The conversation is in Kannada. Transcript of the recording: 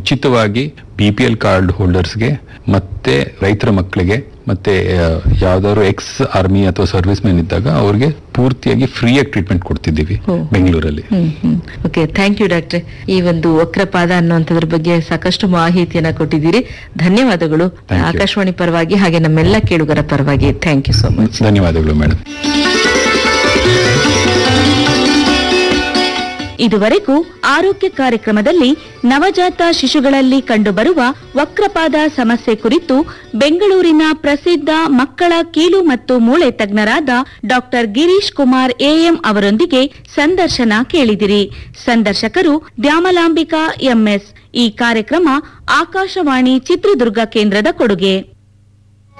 ಉಚಿತವಾಗಿ ಬಿ ಪಿ ಎಲ್ ಕಾರ್ಡ್ ಹೋಲ್ಡರ್ಸ್ಗೆ ಮತ್ತೆ ರೈತರ ಮಕ್ಕಳಿಗೆ ಮತ್ತೆ ಆ, ಯಾವ್ದಾದ್ರು ಎಕ್ಸ್ ಆರ್ಮಿ ಅಥವಾ ಸರ್ವಿಸ್ ಮೆನ್ ಇದ್ದಾಗ ಅವ್ರಿಗೆ ಪೂರ್ತಿಯಾಗಿ ಫ್ರೀಯಾಗಿ ಟ್ರೀಟ್ಮೆಂಟ್ ಕೊಡ್ತಿದ್ದೀವಿ ಹೋ. ಬೆಂಗಳೂರಲ್ಲಿ hmm hmm okay thank you ಡಾಕ್ಟ್ರೆ ಈ ಒಂದು ವಕ್ರಪಾದ ಅನ್ನುವಂಥದ್ರ ಬಗ್ಗೆ ಸಾಕಷ್ಟು ಮಾಹಿತಿಯನ್ನ ಕೊಟ್ಟಿದ್ದೀರಿ ಧನ್ಯವಾದಗಳು Thank you. ಆಕಾಶವಾಣಿ ಪರವಾಗಿ ಹಾಗೆ ನಮ್ಮೆಲ್ಲ ಕೇಳುಗರ ಪರವಾಗಿ ಥ್ಯಾಂಕ್ ಯು ಸೋ ಮಚ್ ಧನ್ಯವಾದಗಳು ಮೇಡಮ್ ಇದುವರೆಗೂ ಆರೋಗ್ಯ ಕಾರ್ಯಕ್ರಮದಲ್ಲಿ ನವಜಾತ ಶಿಶುಗಳಲ್ಲಿ ಕಂಡುಬರುವ ವಕ್ರಪಾದ ಸಮಸ್ಯೆ ಕುರಿತು ಬೆಂಗಳೂರಿನ ಪ್ರಸಿದ್ಧ ಮಕ್ಕಳ ಕೀಲು ಮತ್ತು ಮೂಳೆ ತಜ್ಞರಾದ ಡಾಕ್ಟರ್ ಗಿರೀಶ್ ಕುಮಾರ್ ಎಎಂ ಅವರೊಂದಿಗೆ ಸಂದರ್ಶನ ಕೇಳಿದಿರಿ ಸಂದರ್ಶಕರು ದ್ಯಾಮಲಾಂಬಿಕಾ ಎಂಎಸ್ ಈ ಕಾರ್ಯಕ್ರಮ ಆಕಾಶವಾಣಿ ಚಿತ್ರದುರ್ಗ ಕೇಂದ್ರದ ಕೊಡುಗೆ